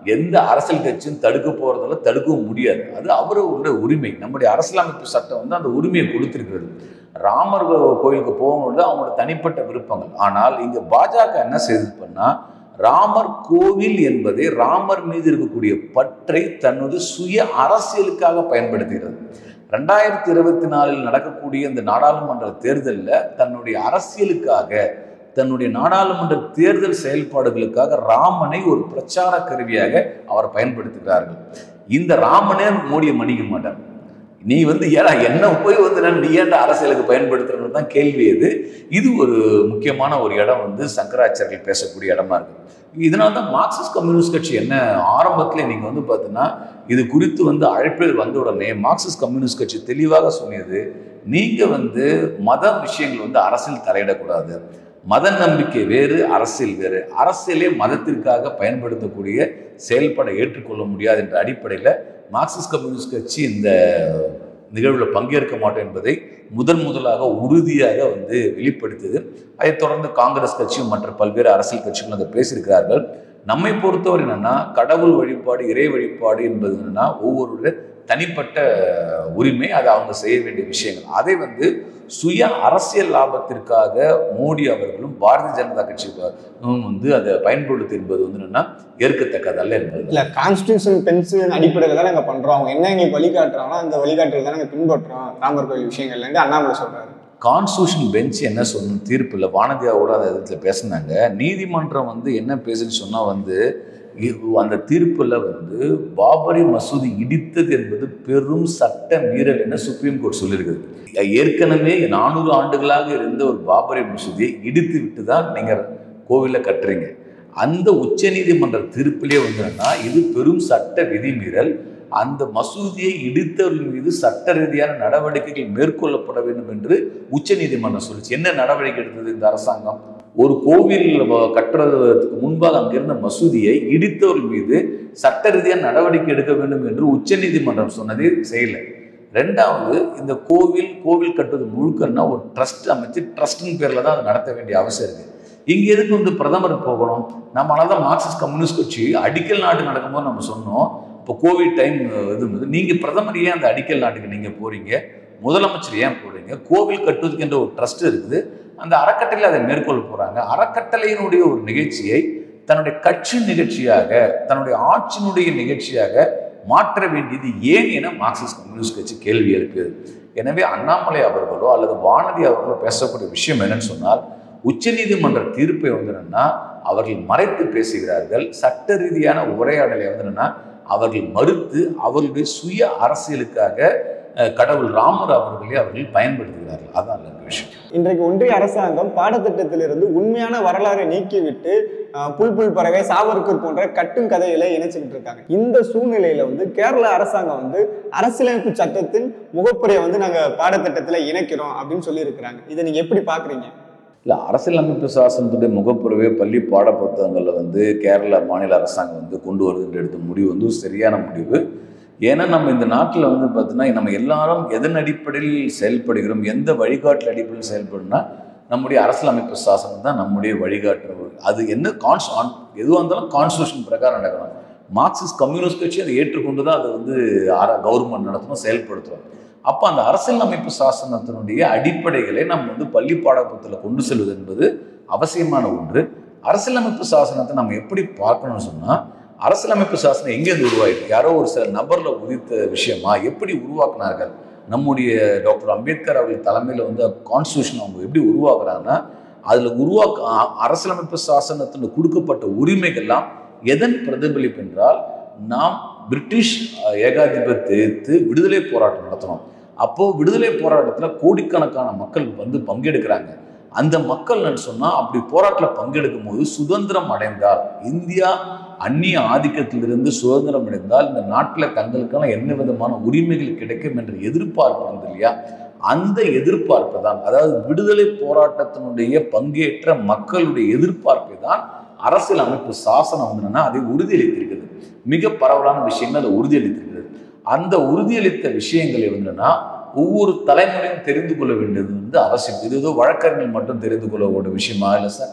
எந்த அரசியல் கட்சியும் தடுக்க போறதில்ல தடுக்கவும் முடியாது அது அவரோட உரிமை நம்முடைய அரசியலமைப்பு சட்டம் வந்து அந்த உரிமையை கொடுத்திருக்கிறது ராமர் கோ- கோயிலுக்கு போகும்போது அவங்களோட தனிப்பட்ட விருப்பங்கள் ஆனால் இங்க பாஜக என்ன செய்தது பண்ணா ராமர் கோவில் என்பதை ராமர் மீது இருக்கக்கூடிய பற்றை தனது சுய அரசியலுக்காக பயன்படுத்துகிறது ரெண்டாயிரத்தி இருபத்தி நாலில் நடக்கக்கூடிய இந்த நாடாளுமன்ற தேர்தலில் தன்னுடைய அரசியலுக்காக தன்னுடைய நாடாளுமன்ற தேர்தல் செயல்பாடுகளுக்காக ராமனை ஒரு பிரச்சார கருவியாக அவர் பயன்படுத்துகிறார்கள் இந்த ராமனே மோடியை மன்னிக்க மாட்டார் நீ வந்து ஏடா என்ன போய் வந்து நான் நீ ஏன்டா அரசியலுக்கு பயன்படுத்துறது தான் கேள்வி இது இது ஒரு முக்கியமான ஒரு இடம் வந்து சங்கராச்சாரியர்கள் பேசக்கூடிய இடமா இருக்கு இதனால தான் மார்க்சிஸ்ட் கம்யூனிஸ்ட் கட்சி என்ன ஆரம்பத்தில் நீங்கள் வந்து பார்த்தீங்கன்னா இது குறித்து வந்து அழைப்பில் வந்த உடனே மார்க்சிஸ்ட் கம்யூனிஸ்ட் கட்சி தெளிவாக சொன்னது நீங்கள் வந்து மத விஷயங்கள் வந்து அரசியல் தலையிடக்கூடாது மத நம்பிக்கை வேறு அரசியல் வேறு அரசியலே மதத்திற்காக பயன்படுத்தக்கூடிய செயல்பட ஏற்றுக்கொள்ள முடியாது என்ற அடிப்படையில் மார்க்சிஸ்ட் கம்யூனிஸ்ட் கட்சி இந்த நிகழ்வில் பங்கேற்க மாட்டோம் என்பதை முதன் முதலாக உறுதியாக வந்து வெளிப்படுத்தியது அதைத் தொடர்ந்து காங்கிரஸ் கட்சியும் மற்ற பல்வேறு அரசியல் கட்சிகளும் அதை பேசியிருக்கிறார்கள் நம்மை பொறுத்தவரை என்னன்னா கடவுள் வழிபாடு இறை வழிபாடு என்பது என்னன்னா ஒவ்வொருடைய தனிப்பட்ட உரிமை அது அவங்க செய்ய வேண்டிய விஷயங்கள் அதை வந்து சுய அரசியல் லாபத்திற்காக மோடி அவர்களும் பாரதிய ஜனதா கட்சி வந்து அதை பயன்படுத்தி என்பது வந்து என்னன்னா ஏற்கத்தக்கதல்ல என்பது இல்ல கான்ஸ்டியூஷன் பென்ஷன் அடிப்படையில் தான் நாங்க பண்றோம் அவங்க என்ன எங்களுக்கு வழிகாட்டுறாங்களோ அந்த வழிகாட்டுதல் தான் நாங்க பின்பற்றோம் ராமர் கோயில் விஷயங்கள்ல இருந்து அண்ணாமலை சொல்றாரு கான்ஸ்டியூஷன் பெஞ்ச் என்ன சொன்ன தீர்ப்பில் வானதியாவோட அந்த இடத்துல பேசினாங்க நீதிமன்றம் வந்து என்ன பேசுன்னு சொன்னால் வந்து இ- அந்த தீர்ப்பில் வந்து பாபரி மசூதி இடித்தது என்பது பெரும் சட்ட மீறல் என சுப்ரீம் கோர்ட் சொல்லியிருக்குது ஏற்கனவே நானூறு ஆண்டுகளாக இருந்த ஒரு பாபரி மசூதியை இடித்து விட்டு தான் நீங்கள் கோவிலில் கட்டுறீங்க அந்த உச்சநீதிமன்ற தீர்ப்பிலே வந்ததுன்னா இது பெரும் சட்ட விதிமீறல் அந்த மசூதியை இடித்தவர்கள் மீது சட்ட ரீதியான நடவடிக்கைகள் மேற்கொள்ளப்பட வேண்டும் என்று உச்சநீதிமன்றம் சொல்லுச்சு என்ன நடவடிக்கை எடுத்தது இந்த அரசாங்கம் ஒரு கோவில் வ- கட்டுறதுக்கு முன்பாக அங்கிருந்த மசூதியை இடித்தவர்கள் மீது சட்ட ரீதியான நடவடிக்கை எடுக்க வேண்டும் என்று உச்சநீதிமன்றம் சொன்னதை செய்யலை ரெண்டாவது இந்த கோவில் கோவில் கட்டுறது முழுக்கன்னா ஒரு ட்ரஸ்ட் அமைச்சு ட்ரஸ்டின் பேரில் தான் அதை நடத்த வேண்டிய அவசியம் இருக்குது இங்கே எதுக்கு வந்து பிரதமர் போகணும் நம்மளால தான் மார்க்சிஸ்ட் கம்யூனிஸ்ட் கட்சி அடிக்கல் நாட்டு நடக்கும்போது நம்ம சொன்னோம் இப்போ கோவிட் டைம் இது வந்து நீங்கள் பிரதமர் ஏன் அந்த அடிக்கல் நாட்டுக்கு நீங்கள் போகிறீங்க முதலமைச்சர் ஏன் போகிறீங்க கோவில் கட்டுவதுக்கு என்ற ஒரு ட்ரஸ்ட் இருக்குது அந்த அறக்கட்டளை அதை மேற்கொள்ள போகிறாங்க அறக்கட்டளையினுடைய ஒரு நிகழ்ச்சியை தன்னுடைய கட்சி நிகழ்ச்சியாக தன்னுடைய ஆட்சியினுடைய நிகழ்ச்சியாக மாற்ற வேண்டியது ஏன் என மார்க்சிஸ்ட் கம்யூனிஸ்ட் கட்சி கேள்வி எழுப்பியது எனவே அண்ணாமலை அவர்களோ அல்லது வானதி அவர்களோ பேசக்கூடிய விஷயம் என்னன்னு சொன்னால் உச்சநீதிமன்ற தீர்ப்பை வந்து என்னன்னா அவர்கள் மறைத்து பேசுகிறார்கள் சட்ட ரீதியான உரையாடலை வந்து என்னன்னா அவர்கள் மறுத்து அவர்களுடைய சுய அரசியலுக்காக அஹ், கடவுள் ராமர் அவர்களே அவர்கள் பயன்படுத்துகிறார்கள் அதான் அந்த விஷயம் இன்றைக்கு ஒன்றிய அரசாங்கம் பாடத்திட்டத்திலிருந்து உண்மையான வரலாறை நீக்கிவிட்டு அஹ், புல் புல் பறவை சாவர்கர் போன்ற கட்டும் கதைகளை இணைச்சுக்கிட்டு இருக்காங்க இந்த சூழ்நிலையில வந்து கேரள அரசாங்கம் வந்து அரசியலமைப்பு சட்டத்தின் முகப்புரையை வந்து நாங்க பாடத்திட்டத்துல இணைக்கிறோம் அப்படின்னு சொல்லி இருக்கிறாங்க இதை நீங்க எப்படி பாக்குறீங்க இல்லை அரசியலமைப்பு சாசனத்துடைய முகப்புறவே பள்ளி பாடப்புத்தகங்களில் வந்து கேரள மாநில அரசாங்கம் வந்து கொண்டு வருதுன்ற எடுத்த முடிவு வந்து ஒரு சரியான முடிவு ஏன்னா நம்ம இந்த நாட்டில் வந்து பார்த்தீங்கன்னா நம்ம எல்லாரும் எதன் அடிப்படையில் செயல்படுகிறோம் எந்த வழிகாட்டில் அடிப்படையில் செயல்படுனா நம்முடைய அரசியலமைப்பு சாசனம் தான் நம்முடைய வழிகாட்டு அது என்ன கான்ஸ் எதுவாக இருந்தாலும் கான்ஸ்டியூஷன் பிரகாரம் நடக்கணும் மார்க்சிஸ்ட் கம்யூனிஸ்ட் கட்சி அதை ஏற்றுக்கொண்டு தான் அதை வந்து கவர்மெண்ட் நடத்தணும் செயல்படுத்துறோம் அப்போ அந்த அரசியலமைப்பு சாசனத்தினுடைய அடிப்படைகளை நம்ம வந்து பள்ளி பாடப்புத்தத்தில் கொண்டு செல்வது என்பது அவசியமான ஒன்று அரசியலமைப்பு சாசனத்தை நம்ம எப்படி பார்க்கணும்னு சொன்னால் அரசியலமைப்பு சாசனம் எங்கேருந்து உருவாயிட்டு யாரோ ஒரு சில நபரில் உதித்த விஷயமா எப்படி உருவாக்குனார்கள் நம்முடைய டாக்டர் அம்பேத்கர் அவர்கள் தலைமையில் வந்து கான்ஸ்டியூஷன் அவங்க எப்படி உருவாக்குறாங்கன்னா அதில் உருவாக்க அ- அரசியலமைப்பு சாசனத்தில் கொடுக்கப்பட்ட உரிமைகள்லாம் எதன் பிரதிபலிப்பு என்றால் நாம் பிரிட்டிஷ் அஹ், ஏகாதிபத்தியத்தை எதிர்த்து விடுதலை போராட்டம் நடத்தினோம் அப்போ விடுதலை போராட்டத்தில் கோடிக்கணக்கான மக்கள் வந்து பங்கெடுக்கிறாங்க அந்த மக்கள் சொன்னால் அப்படி போராட்டத்தில் பங்கெடுக்கும் போது சுதந்திரம் அடைந்தால் இந்தியா அந்நிய ஆதிக்கத்திலிருந்து சுதந்திரம் அடைந்தால் இந்த நாட்டில் தங்களுக்கான என்ன விதமான உரிமைகள் கிடைக்கும் என்ற எதிர்பார்ப்பு இருந்தது இல்லையா அந்த எதிர்பார்ப்பு தான் அதாவது விடுதலை போராட்டத்தினுடைய பங்கேற்ற மக்களுடைய எதிர்பார்ப்பை தான் அரசியல் அமைப்பு சாசனம் வந்து என்னன்னா அதை உறுதியளித்திருக்கிறது மிக பரவலான விஷயங்கள் அதை உறுதியளித்திருக்கிறது அந்த உறுதியளித்த விஷயங்களை வந்து என்னன்னா ஒவ்வொரு தலைமுறையும் தெரிந்து கொள்ள வேண்டியது வந்து அவசியம் இது ஏதோ வழக்கறிஞர்கள் மட்டும் தெரிந்து கொள்ள ஒரு விஷயமா இல்லை சட்ட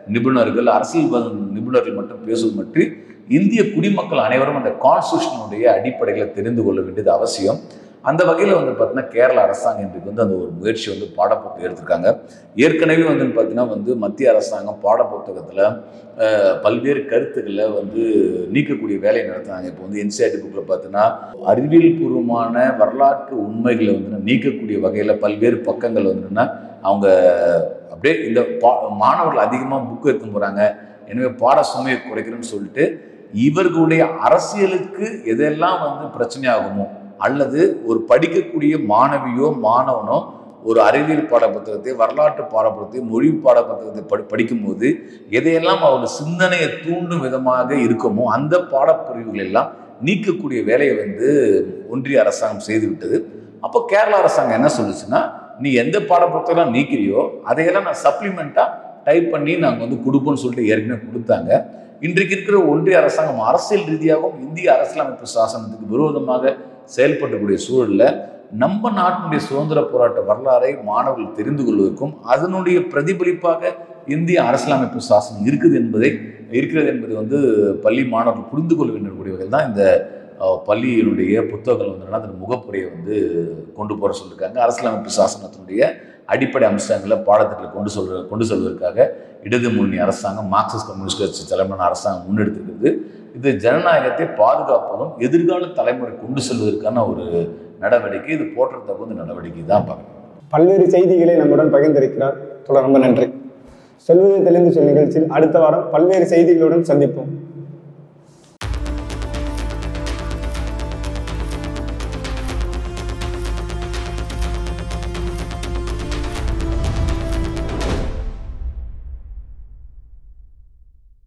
நிபுணர்கள் அரசியல் நிபுணர்கள் மட்டும் பேசுவது மட்டும் இந்திய குடிமக்கள் அனைவரும் அந்த கான்ஸ்டியூஷனுடைய அடிப்படைகளை தெரிந்து கொள்ள வேண்டியது அவசியம் அந்த வகையில் வந்து பார்த்தீங்கன்னா கேரள அரசாங்கம் இன்றைக்கு வந்து அந்த ஒரு முயற்சி வந்து பாடப்புத்தகம் எடுத்திருக்காங்க ஏற்கனவே வந்து பார்த்தீங்கன்னா வந்து மத்திய அரசாங்கம் பாடப்புத்தகத்தில் பல்வேறு கருத்துக்களை வந்து நீக்கக்கூடிய வேலையை நடத்துனாங்க இப்போ வந்து என்சிஆர்டி புக்கில் பார்த்தீங்கன்னா அறிவியல் பூர்வமான வரலாற்று உண்மைகளை வந்து நீக்கக்கூடிய வகையில் பல்வேறு பக்கங்கள் வந்துன்னா அவங்க அப்படியே இந்த பா மாணவர்கள் அதிகமாக புக் எடுத்து போகிறாங்க எனவே பாட சுமையை குறைக்கிறேன்னு சொல்லிட்டு இவர்களுடைய அரசியலுக்கு எதெல்லாம் வந்து பிரச்சனையாகுமோ அல்லது ஒரு படிக்கக்கூடிய மாணவியோ மாணவனோ ஒரு அறிவியல் பாடப்புத்தகத்தை வரலாற்று பாடப்புத்தகத்தை மொழி பாடப்புத்தகத்தை படி படிக்கும்போது எதையெல்லாம் அவருடைய சிந்தனையை தூண்டும் விதமாக இருக்குமோ அந்த பாடப்பிரிவுகள் எல்லாம் நீக்கக்கூடிய வேலையை வந்து ஒன்றிய அரசாங்கம் செய்துவிட்டது அப்போ கேரள அரசாங்கம் என்ன சொல்லுச்சுன்னா நீ எந்த பாடப்புத்தகம் நீக்கிறியோ அதையெல்லாம் நான் சப்ளிமெண்ட்டாக டைப் பண்ணி நாங்கள் வந்து கொடுப்போம்னு சொல்லிட்டு ஏற்கனவே கொடுத்தாங்க இன்றைக்கு இருக்கிற ஒன்றிய அரசாங்கம் அரசியல் ரீதியாகவும் இந்திய அரசியலமைப்பு சாசனத்துக்கு விரோதமாக செயல்படக்கூடிய சூழலில் நம்ம நாட்டினுடைய சுதந்திர போராட்ட வரலாறை மாணவர்கள் தெரிந்து கொள்வதற்கும் அதனுடைய பிரதிபலிப்பாக இந்திய அரசியலமைப்பு சாசனம் இருக்குது என்பதை இருக்கிறது என்பதை வந்து பள்ளி மாணவர்கள் புரிந்து கொள்ள வேண்டிய வகையில் தான் இந்த அஹ், பள்ளியினுடைய புத்தகங்கள் வந்து அதன் முகப்புரையை வந்து கொண்டு போகிற சொல்லியிருக்காங்க அரசியலமைப்பு சாசனத்தினுடைய அடிப்படை அம்சங்களை பாடத்திட்டத்தில் கொண்டு சொல்ற கொண்டு செல்வதற்காக இடது முன்னணி அரசாங்கம் மார்க்சிஸ்ட் கம்யூனிஸ்ட் கட்சி தலைமையான அரசாங்கம் முன்னெடுத்திருக்கிறது இது ஜனநாயகத்தை பாதுகாப்பதும் எதிர்கால தலைமுறை கொண்டு செல்வதற்கான ஒரு நடவடிக்கை இது போற்றத்தகுந்த நடவடிக்கை தான் பார்க்கணும் பல்வேறு செய்திகளை நம்முடன் பகிர்ந்திருக்கிறார் தொடர் ரொம்ப நன்றி சொல்வது தெளிந்து சொல் நிகழ்ச்சியில் அடுத்த வாரம் பல்வேறு செய்திகளுடன் சந்திப்போம்